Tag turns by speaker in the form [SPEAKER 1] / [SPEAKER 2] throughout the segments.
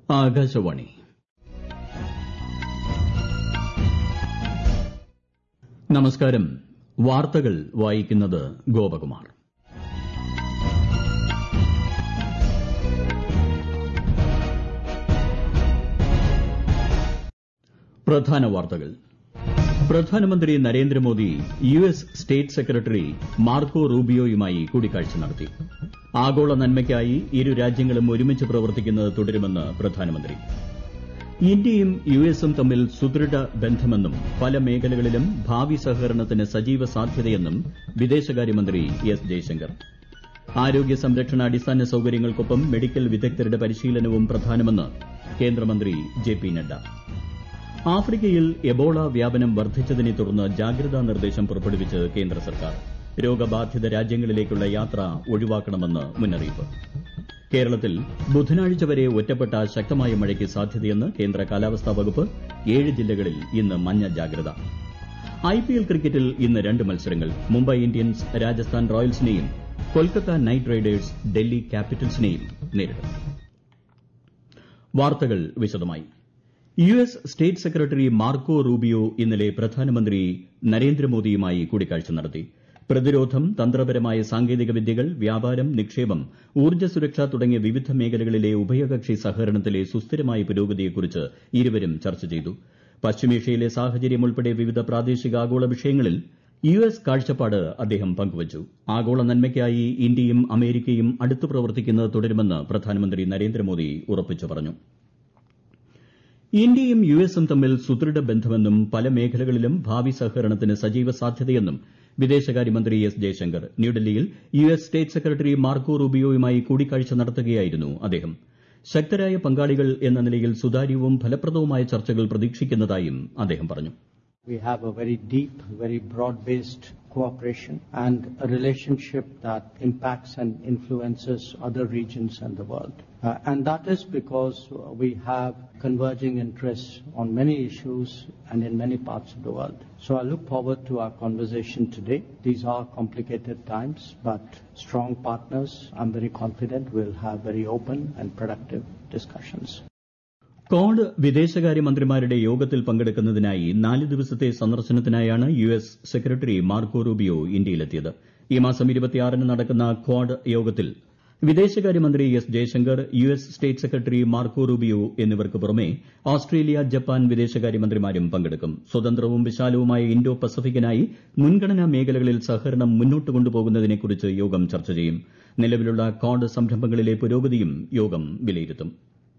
[SPEAKER 1] ആകാശവാണി നമസ്കാരം വാർത്തകൾ വായിക്കുന്നത് ഗോപകുമാർ പ്രധാന വാർത്തകൾ പ്രധാനമന്ത്രി Narendra Modi U S state secretary Marco റൂബിയോയുമായി കൂടിക്കാഴ്ച നടത്തി ആഗോള നന്മയ്ക്കായി ഇരു രാജ്യങ്ങളും ഒരുമിച്ച് പ്രവർത്തിക്കുന്നത് തുടരുമെന്ന് പ്രധാനമന്ത്രി ഇന്ത്യയും യു എസും തമ്മിൽ സുദൃഢ ബന്ധമെന്നും പല മേഖലകളിലും ഭാവി സഹകരണത്തിന് സജീവ സാധ്യതയെന്നും വിദേശകാര്യമന്ത്രി എസ് ജയശങ്കർ ആരോഗ്യ സംരക്ഷണ അടിസ്ഥാന സൌകര്യങ്ങൾക്കൊപ്പം മെഡിക്കൽ വിദഗ്ധരുടെ പരിശീലനവും പ്രധാനമെന്ന് കേന്ദ്രമന്ത്രി ജെ പി നദ്ദ ആഫ്രിക്കയിൽ എബോള വ്യാപനം വർദ്ധിച്ചതിനെ തുടർന്ന് ജാഗ്രതാ നിർദ്ദേശം പുറപ്പെടുവിച്ച് കേന്ദ്ര സർക്കാർ രോഗബാധിത രാജ്യങ്ങളിലേക്കുള്ള യാത്ര ഒഴിവാക്കണമെന്ന് മുന്നറിയിപ്പ് കേരളത്തിൽ ബുധനാഴ്ച വരെ ഒറ്റപ്പെട്ട ശക്തമായ മഴയ്ക്ക് സാധ്യതയെന്ന് കേന്ദ്ര കാലാവസ്ഥാ വകുപ്പ് ഏഴ് ജില്ലകളിൽ ഇന്ന് മഞ്ഞ ജാഗ്രത ഐപിഎൽ ക്രിക്കറ്റിൽ ഇന്ന് രണ്ട് മത്സരങ്ങൾ മുംബൈ ഇന്ത്യൻസ് രാജസ്ഥാൻ റോയൽസിനെയും കൊൽക്കത്ത നൈറ്റ് റൈഡേഴ്സ് ഡൽഹി ക്യാപിറ്റൽസിനെയും നേരിടും വാർത്തകൾ വിശദമായി U S state secretary Marco Rubio ഇന്നലെ പ്രധാനമന്ത്രി നരേന്ദ്രമോദിയുമായി കൂടിക്കാഴ്ച നടത്തി പ്രതിരോധം തന്ത്രപരമായ സാങ്കേതിക വിദ്യകൾ വ്യാപാരം നിക്ഷേപം ഊർജ്ജ സുരക്ഷ തുടങ്ങിയ വിവിധ മേഖലകളിലെ ഉഭയകക്ഷി സഹകരണത്തിലെ സുസ്ഥിരമായ പുരോഗതിയെക്കുറിച്ച് ഇരുവരും ചർച്ച ചെയ്തു പശ്ചിമേഷ്യയിലെ സാഹചര്യം ഉൾപ്പെടെ വിവിധ പ്രാദേശിക ആഗോള വിഷയങ്ങളിൽ യു എസ് കാഴ്ചപ്പാട് അദ്ദേഹം പങ്കുവച്ചു ആഗോള നന്മയ്ക്കായി ഇന്ത്യയും അമേരിക്കയും അടുത്ത് പ്രവർത്തിക്കുന്നത് തുടരുമെന്ന് പ്രധാനമന്ത്രി നരേന്ദ്രമോദി ഉറപ്പിച്ചു പറഞ്ഞു ഇന്ത്യയും യു എസും തമ്മിൽ സുദൃഢ ബന്ധമെന്നും പല മേഖലകളിലും ഭാവി സഹകരണത്തിന് സജീവ സാധ്യതയെന്നും വിദേശകാര്യമന്ത്രി എസ് ജയശങ്കർ ന്യൂഡൽഹിയിൽ U S state secretary Marco റൂബിയോയുമായി കൂടിക്കാഴ്ച നടത്തുകയായിരുന്നു അദ്ദേഹം ശക്തരായ പങ്കാളികൾ എന്ന നിലയിൽ സുതാര്യവും ഫലപ്രദവുമായ ചർച്ചകൾ പ്രതീക്ഷിക്കുന്നതായും അദ്ദേഹം പറഞ്ഞു
[SPEAKER 2] We have a very deep, very broad-based cooperation and a relationship that impacts and influences other regions and the world. Uh, and that is because we have converging interests on many issues and in many parts of the world. So I look forward to our conversation today. These are complicated times, but strong partners, I'm very confident we'll have very open and productive discussions.
[SPEAKER 1] Quad വിദേശകാര്യമന്ത്രിമാരുടെ യോഗത്തിൽ പങ്കെടുക്കുന്നതിനായി നാല് ദിവസത്തെ സന്ദർശനത്തിനായാണ് U S secretary Marco Rubio ഇന്ത്യയിലെത്തിയത് ഈ മാസം ന് നടക്കുന്ന ക്വാഡ് യോഗത്തിൽ വിദേശകാര്യമന്ത്രി S Jaishankar U S state secretary Marco Rubio എന്നിവർക്ക് പുറമെ ഓസ്ട്രേലിയ ജപ്പാൻ വിദേശകാര്യമന്ത്രിമാരും പങ്കെടുക്കും സ്വതന്ത്രവും വിശാലവുമായ ഇന്തോ പസഫിക്കിനായി മുൻഗണനാ മേഖലകളിൽ സഹകരണം മുന്നോട്ട് കൊണ്ടുപോകുന്നതിനെക്കുറിച്ച് യോഗം ചർച്ച ചെയ്യും നിലവിലുള്ള ക്വാഡ് സംരംഭങ്ങളിലെ പുരോഗതിയും യോഗം വിലയിരുത്തും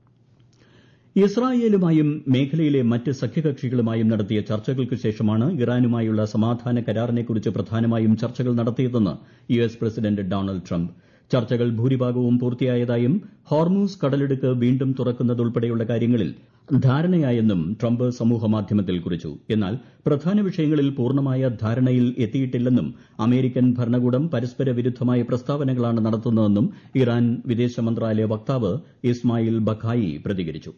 [SPEAKER 1] ഇസ്രായേലുമായും മേഖലയിലെ മറ്റ് സഖ്യകക്ഷികളുമായും നടത്തിയ ചർച്ചകൾക്ക് ശേഷമാണ് ഇറാനുമായുള്ള സമാധാന കരാറിനെക്കുറിച്ച് പ്രധാനമായും ചർച്ചകൾ നടത്തിയതെന്ന് U S president Donald Trump ചർച്ചകൾ ഭൂരിഭാഗവും പൂർത്തിയായതായും ഹോർമൂസ് കടലിടുക്ക് വീണ്ടും തുറക്കുന്നതുൾപ്പെടെയുള്ള കാര്യങ്ങളിൽ ധാരണയായെന്നും ട്രംപ് സമൂഹമാധ്യമത്തിൽ കുറിച്ചു എന്നാൽ പ്രധാന വിഷയങ്ങളിൽ പൂർണ്ണമായ ധാരണയിൽ എത്തിയിട്ടില്ലെന്നും അമേരിക്കൻ ഭരണകൂടം പരസ്പര വിരുദ്ധമായ പ്രസ്താവനകളാണ് നടത്തുന്നതെന്നും ഇറാൻ വിദേശ മന്ത്രാലയ വക്താവ് ഇസ്മായിൽ ബഖായി പ്രതികരിച്ചു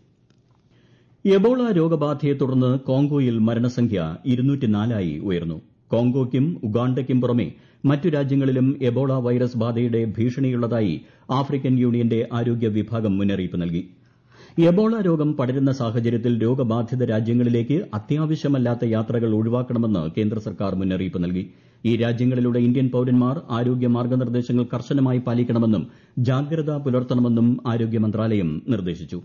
[SPEAKER 1] എബോള രോഗബാധയെ തുടർന്ന് കോങ്കോയിൽ മരണസംഖ്യ ആയി ഉയർന്നു കോങ്കോയ്ക്കും ഉഗാണ്ടയ്ക്കും പുറമെ മറ്റു രാജ്യങ്ങളിലും എബോള വൈറസ് ബാധയുടെ ഭീഷണിയുള്ളതായി ആഫ്രിക്കൻ യൂണിയന്റെ ആരോഗ്യ വിഭാഗം മുന്നറിയിപ്പ് നൽകി എബോള രോഗം പടരുന്ന സാഹചര്യത്തിൽ രോഗബാധിത രാജ്യങ്ങളിലേക്ക് അത്യാവശ്യമല്ലാത്ത യാത്രകൾ ഒഴിവാക്കണമെന്ന് കേന്ദ്ര സർക്കാർ മുന്നറിയിപ്പ് നൽകി ഈ രാജ്യങ്ങളിലുള്ള ഇന്ത്യൻ പൌരന്മാർ ആരോഗ്യ മാർഗ്ഗനിർദ്ദേശങ്ങൾ കർശനമായി പാലിക്കണമെന്നും ജാഗ്രത പുലർത്തണമെന്നും ആരോഗ്യ മന്ത്രാലയം നിർദ്ദേശിച്ചു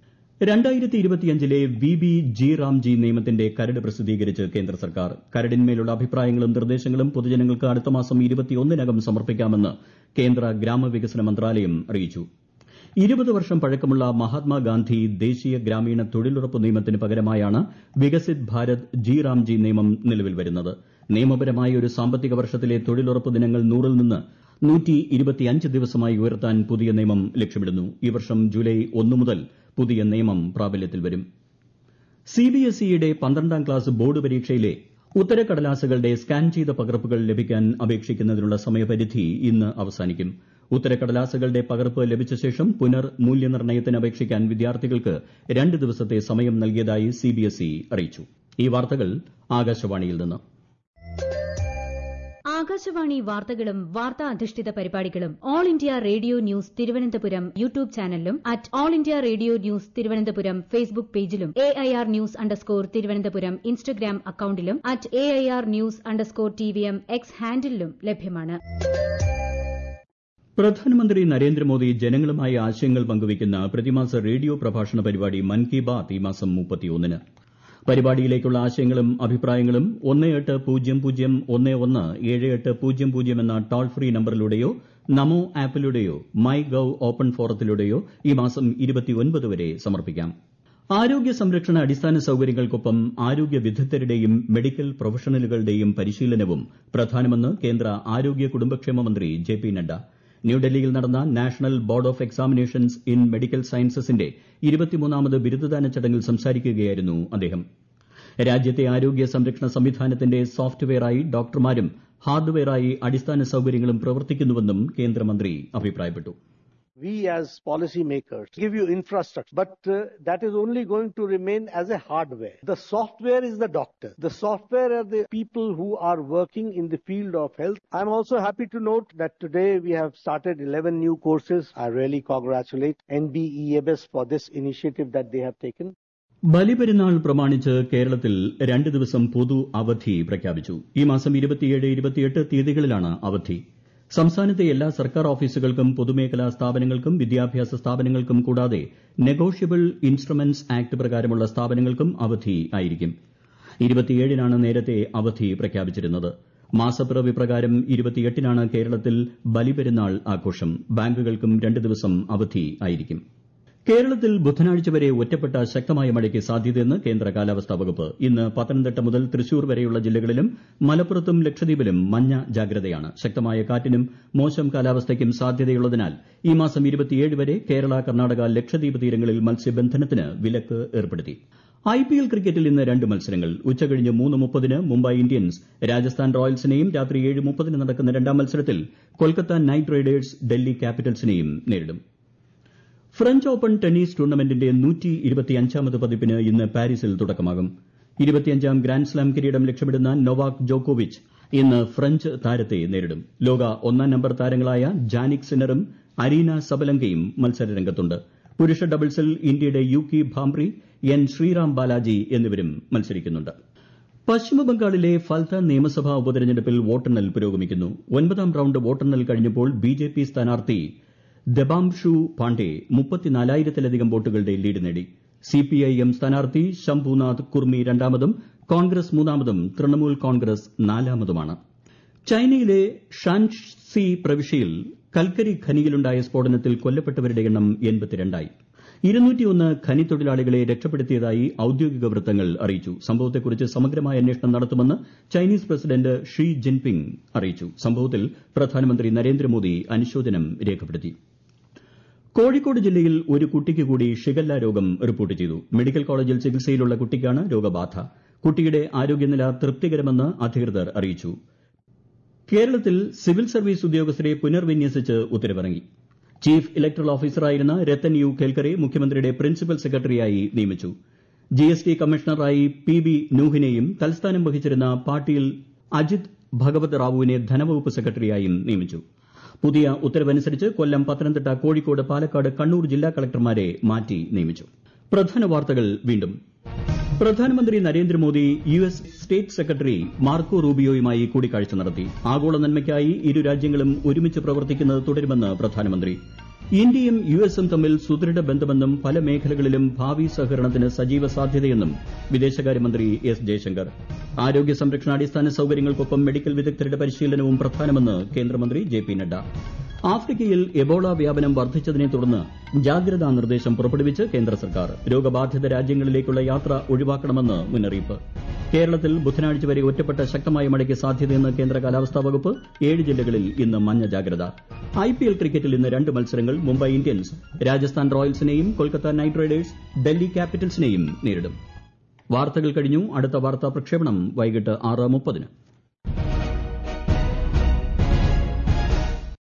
[SPEAKER 1] ലെ വി ബി ജി റാംജി നിയമത്തിന്റെ കരട് പ്രസിദ്ധീകരിച്ച് കേന്ദ്ര സർക്കാർ കരടിന്മേലുള്ള അഭിപ്രായങ്ങളും നിർദ്ദേശങ്ങളും പൊതുജനങ്ങൾക്ക് അടുത്ത മാസം നകം സമർപ്പിക്കാമെന്ന് കേന്ദ്ര ഗ്രാമവികസന മന്ത്രാലയം അറിയിച്ചു ഇരുപത് വർഷം പഴക്കമുള്ള മഹാത്മാഗാന്ധി ദേശീയ ഗ്രാമീണ തൊഴിലുറപ്പ് നിയമത്തിന് പകരമായാണ് വികസിത് ഭാരത് ജി റാംജി നിയമം നിലവിൽ വരുന്നത് നിയമപരമായ ഒരു സാമ്പത്തിക വർഷത്തിലെ തൊഴിലുറപ്പ് ദിനങ്ങൾ നൂറിൽ നിന്ന് ദിവസമായി ഉയർത്താൻ പുതിയ നിയമം ലക്ഷ്യമിടുന്നു ഈ വർഷം ജൂലൈ ഒന്ന് മുതൽ പുതിയ നിയമം പ്രാബല്യത്തിൽ വരും സിബിഎസ്ഇയുടെ പന്ത്രണ്ടാം ക്ലാസ് ബോർഡ് പരീക്ഷയിലെ ഉത്തരക്കടലാസുകളുടെ സ്കാൻ ചെയ്ത പകർപ്പുകൾ ലഭിക്കാൻ അപേക്ഷിക്കുന്നതിനുള്ള സമയപരിധി ഇന്ന് അവസാനിക്കും ഉത്തരക്കടലാസുകളുടെ പകർപ്പ് ലഭിച്ച ശേഷം പുനർ മൂല്യനിർണ്ണയത്തിന് അപേക്ഷിക്കാൻ വിദ്യാർത്ഥികൾക്ക് രണ്ട് ദിവസത്തെ സമയം നൽകിയതായി സിബിഎസ്ഇ അറിയിച്ചു ഈ വാർത്തകൾ ആകാശവാണിയിൽ നിന്ന്
[SPEAKER 3] ആകാശവാണി വാർത്തകളും വാർത്താ അധിഷ്ഠിത പരിപാടികളും all India radio news Thiruvananthapuram YouTube ചാനലിലും at all India radio news Thiruvananthapuram Facebook പേജിലും A I R news underscore Thiruvananthapuram Instagram അക്കൌണ്ടിലും at A I R news underscore T V M X ഹാൻഡിലും ലഭ്യമാണ്
[SPEAKER 1] പ്രധാനമന്ത്രി നരേന്ദ്രമോദി ജനങ്ങളുമായി ആശയങ്ങൾ പങ്കുവയ്ക്കുന്ന പ്രതിമാസ റേഡിയോ പ്രഭാഷണ പരിപാടി മൻ കി ബാത് ഈ മാസം മുപ്പത്തിയൊന്നിന് പരിപാടിയിലേക്കുള്ള ആശയങ്ങളും അഭിപ്രായങ്ങളും ഒന്ന് എട്ട് പൂജ്യം പൂജ്യം ഒന്ന് ഒന്ന് ഏഴ് എട്ട് പൂജ്യം പൂജ്യം എന്ന ടോൾ ഫ്രീ നമ്പറിലൂടെയോ നമോ ആപ്പിലൂടെയോ മൈ ഗവ് ഓപ്പൺ ഫോറത്തിലൂടെയോ ഈ മാസം വരെ സമർപ്പിക്കാം ആരോഗ്യ സംരക്ഷണ അടിസ്ഥാന സൌകര്യങ്ങൾക്കൊപ്പം ആരോഗ്യ വിദഗ്ധരുടെയും മെഡിക്കൽ പ്രൊഫഷണലുകളുടെയും പരിശീലനവും പ്രധാനമെന്ന് കേന്ദ്ര ആരോഗ്യ കുടുംബക്ഷേമ മന്ത്രി ജെ പി നദ്ദ ന്യൂഡൽഹിയിൽ നടന്ന national board of examinations in medical സയൻസസിന്റെ ഇരുപത്തിമൂന്നാമത് ബിരുദദാന ചടങ്ങിൽ സംസാരിക്കുകയായിരുന്നു അദ്ദേഹം രാജ്യത്തെ ആരോഗ്യ സംരക്ഷണ സംവിധാനത്തിന്റെ സോഫ്റ്റ്വെയറായി ഡോക്ടർമാരും ഹാർഡ്വെയറായി അടിസ്ഥാന സൌകര്യങ്ങളും പ്രവർത്തിക്കുന്നുവെന്നും കേന്ദ്രമന്ത്രി അഭിപ്രായപ്പെട്ടു
[SPEAKER 4] we as policymakers give you infrastructure, but uh, that is only going to remain as a hardware. The software is the doctor. The software are the people who are working in the field of health. I'm also happy to note that today we have started 11 new courses. I really congratulate NBEMS for this initiative that they have taken.
[SPEAKER 1] Baliperunnal പ്രമാണിച്ച് കേരളത്തിൽ രണ്ട് ദിവസം പൊതു അവധി പ്രഖ്യാപിച്ചു ഈ മാസം ഇരുപത്തിയേഴ് ഇരുപത്തിയെട്ട് തീയതികളിലാണ് അവധി സംസ്ഥാനത്തെ എല്ലാ സർക്കാർ ഓഫീസുകൾക്കും പൊതുമേഖലാ സ്ഥാപനങ്ങൾക്കും വിദ്യാഭ്യാസ സ്ഥാപനങ്ങൾക്കും കൂടാതെ നെഗോഷ്യബിൾ ഇൻസ്ട്രുമെന്റ്സ് ആക്ട് പ്രകാരമുള്ള സ്ഥാപനങ്ങൾക്കും അവധി ആയിരിക്കും ഇരുപത്തിയേഴിനാണ് നേരത്തെ അവധി പ്രഖ്യാപിച്ചിരുന്നത് മാസപ്പിറവി പ്രകാരം ഇരുപത്തിയെട്ടിനാണ് കേരളത്തിൽ ബലിപെരുന്നാൾ ആഘോഷം ബാങ്കുകൾക്കും രണ്ട് ദിവസം അവധി ആയിരിക്കും കേരളത്തിൽ ബുധനാഴ്ച വരെ ഒറ്റപ്പെട്ട ശക്തമായ മഴയ്ക്ക് സാധ്യതയെന്ന് കേന്ദ്ര കാലാവസ്ഥാ വകുപ്പ് ഇന്ന് പത്തനംതിട്ട മുതൽ തൃശൂർ വരെയുള്ള ജില്ലകളിലും മലപ്പുറത്തും ലക്ഷദ്വീപിലും മഞ്ഞ ജാഗ്രതയാണ് ശക്തമായ കാറ്റിനും മോശം കാലാവസ്ഥയ്ക്കും സാധ്യതയുള്ളതിനാൽ ഈ മാസം വരെ കേരള കർണാടക ലക്ഷദ്വീപ് തീരങ്ങളിൽ മത്സ്യബന്ധനത്തിന് വിലക്ക് ഏർപ്പെടുത്തി ഐപിഎൽ ക്രിക്കറ്റിൽ ഇന്ന് രണ്ട് മത്സരങ്ങൾ ഉച്ചകഴിഞ്ഞ് മൂന്ന് മുപ്പതിന് മുംബൈ ഇന്ത്യൻസ് രാജസ്ഥാൻ റോയൽസിനെയും രാത്രി ഏഴ് മുപ്പതിന് നടക്കുന്ന രണ്ടാം മത്സരത്തിൽ കൊൽക്കത്ത നൈറ്റ് റൈഡേഴ്സ് ഡൽഹി ക്യാപിറ്റൽസിനെയും നേരിടും ഫ്രഞ്ച് ഓപ്പൺ ടെന്നീസ് ടൂർണമെന്റിന്റെ നൂറ്റി ഇരുപത്തിയഞ്ചാമത് പതിപ്പിന് ഇന്ന് പാരീസിൽ തുടക്കമാകും ഇരുപത്തിയഞ്ചാം ഗ്രാൻഡ്സ്ലാം കിരീടം ലക്ഷ്യമിടുന്ന നൊവാക് ജോക്കോവിച്ച് ഇന്ന് ഫ്രഞ്ച് താരത്തെ നേരിടും ലോക ഒന്നാം നമ്പർ താരങ്ങളായ ജാനിക് സിന്നറും അരീന സബലങ്കയും മത്സരരംഗത്തുണ്ട് പുരുഷ ഡബിൾസിൽ ഇന്ത്യയുടെ യൂക്കി ഭാംബ്രി എൻ ശ്രീറാം ബാലാജി എന്നിവരും മത്സരിക്കുന്നുണ്ട് പശ്ചിമബംഗാളിലെ ഫൽത്ത നിയമസഭാ ഉപതെരഞ്ഞെടുപ്പിൽ വോട്ടെണ്ണൽ പുരോഗമിക്കുന്നു ഒൻപതാം റൌണ്ട് വോട്ടെണ്ണൽ കഴിഞ്ഞപ്പോൾ ബിജെപി സ്ഥാനാർത്ഥി ദബാംഷു പാണ്ഡെ മുപ്പത്തിനാലായിരത്തിലധികം വോട്ടുകളുടെ ലീഡ് നേടി സിപിഐഎം സ്ഥാനാർത്ഥി ശംഭുനാഥ് കുർമി രണ്ടാമതും കോൺഗ്രസ് മൂന്നാമതും തൃണമൂൽ കോൺഗ്രസ് നാലാമതുമാണ് ചൈനയിലെ ഷാൻസി പ്രവിശ്യയിൽ കൽക്കരി ഖനിയിലുണ്ടായ സ്ഫോടനത്തിൽ കൊല്ലപ്പെട്ടവരുടെ എണ്ണം എൺപത്തിരണ്ടായി ഇരുന്നൂറ്റിയൊന്ന് ഖനി തൊഴിലാളികളെ രക്ഷപ്പെടുത്തിയതായി ഔദ്യോഗിക വൃത്തങ്ങൾ അറിയിച്ചു സംഭവത്തെക്കുറിച്ച് സമഗ്രമായ അന്വേഷണം നടത്തുമെന്ന് ചൈനീസ് പ്രസിഡന്റ് ഷീ ജിൻപിങ് അറിയിച്ചു സംഭവത്തിൽ പ്രധാനമന്ത്രി നരേന്ദ്രമോദി അനുശോചനം രേഖപ്പെടുത്തി കോഴിക്കോട് ജില്ലയിൽ ഒരു കുട്ടിക്ക് കൂടി ഷിഗല്ല രോഗം റിപ്പോർട്ട് ചെയ്തു മെഡിക്കൽ കോളേജിൽ ചികിത്സയിലുള്ള കുട്ടിക്കാണ് രോഗബാധ കുട്ടിയുടെ ആരോഗ്യനില തൃപ്തികരമെന്ന് അധികൃതർ അറിയിച്ചു കേരളത്തിൽ സിവിൽ സർവീസ് ഉദ്യോഗസ്ഥരെ പുനർവിന്യസിച്ച് ഉത്തരവിറങ്ങി ചീഫ് ഇലക്ടറൽ ഓഫീസറായിരുന്ന രത്തൻ യു കേൽക്കറെ മുഖ്യമന്ത്രിയുടെ പ്രിൻസിപ്പൽ സെക്രട്ടറിയായി നിയമിച്ചു ജിഎസ്ടി കമ്മീഷണറായി പി ബി നൂഹിനെയും തൽസ്ഥാനം വഹിച്ചിരുന്ന പാട്ടീൽ അജിത് ഭഗവത് റാവുവിനെ ധനവകുപ്പ് സെക്രട്ടറിയായും നിയമിച്ചു പുതിയ ഉത്തരവനുസരിച്ച് കൊല്ലം പത്തനംതിട്ട കോഴിക്കോട് പാലക്കാട് കണ്ണൂർ ജില്ലാ കളക്ടർമാരെ മാറ്റി നിയമിച്ചു പ്രധാന വാർത്തകൾ വീണ്ടും പ്രധാനമന്ത്രി Narendra Modi U S state secretary Marco റൂബിയോയുമായി കൂടിക്കാഴ്ച നടത്തി ആഗോള നന്മയ്ക്കായി ഇരു രാജ്യങ്ങളും ഒരുമിച്ച് പ്രവർത്തിക്കുന്നത് തുടരുമെന്ന് പ്രധാനമന്ത്രി ഇന്ത്യയും യു എസും തമ്മിൽ സുദൃഢ ബന്ധമെന്നും പല മേഖലകളിലും ഭാവി സഹകരണത്തിന് സജീവ സാധ്യതയെന്നും വിദേശകാര്യമന്ത്രി എസ് ജയശങ്കർ ആരോഗ്യ സംരക്ഷണ അടിസ്ഥാന സൌകര്യങ്ങൾക്കൊപ്പം മെഡിക്കൽ വിദഗ്ധരുടെ പരിശീലനവും പ്രധാനമെന്ന് കേന്ദ്രമന്ത്രി ജെ പി നദ്ദ ആഫ്രിക്കയിൽ എബോള വ്യാപനം വർദ്ധിച്ചതിനെ തുടർന്ന് ജാഗ്രതാ നിർദ്ദേശം പുറപ്പെടുവിച്ച് കേന്ദ്ര സർക്കാർ രോഗബാധിത രാജ്യങ്ങളിലേക്കുള്ള യാത്ര ഒഴിവാക്കണമെന്ന് മുന്നറിയിപ്പ് കേരളത്തിൽ ബുധനാഴ്ച വരെ ഒറ്റപ്പെട്ട ശക്തമായ മഴയ്ക്ക് സാധ്യതയെന്ന് കേന്ദ്ര കാലാവസ്ഥാ വകുപ്പ് ഏഴ് ജില്ലകളിൽ ഇന്ന് മഞ്ഞ ജാഗ്രത ഐപിഎൽ ക്രിക്കറ്റിൽ ഇന്ന് രണ്ട് മത്സരങ്ങൾ മുംബൈ ഇന്ത്യൻസ് രാജസ്ഥാൻ റോയൽസിനെയും കൊൽക്കത്ത നൈറ്റ് റൈഡേഴ്സ് ഡൽഹി ക്യാപിറ്റൽസിനെയും നേരിടും വാർത്തകൾ കഴിഞ്ഞു അടുത്ത വാർത്താ പ്രക്ഷേപണം വൈകിട്ട് ആറ് മുപ്പതിന്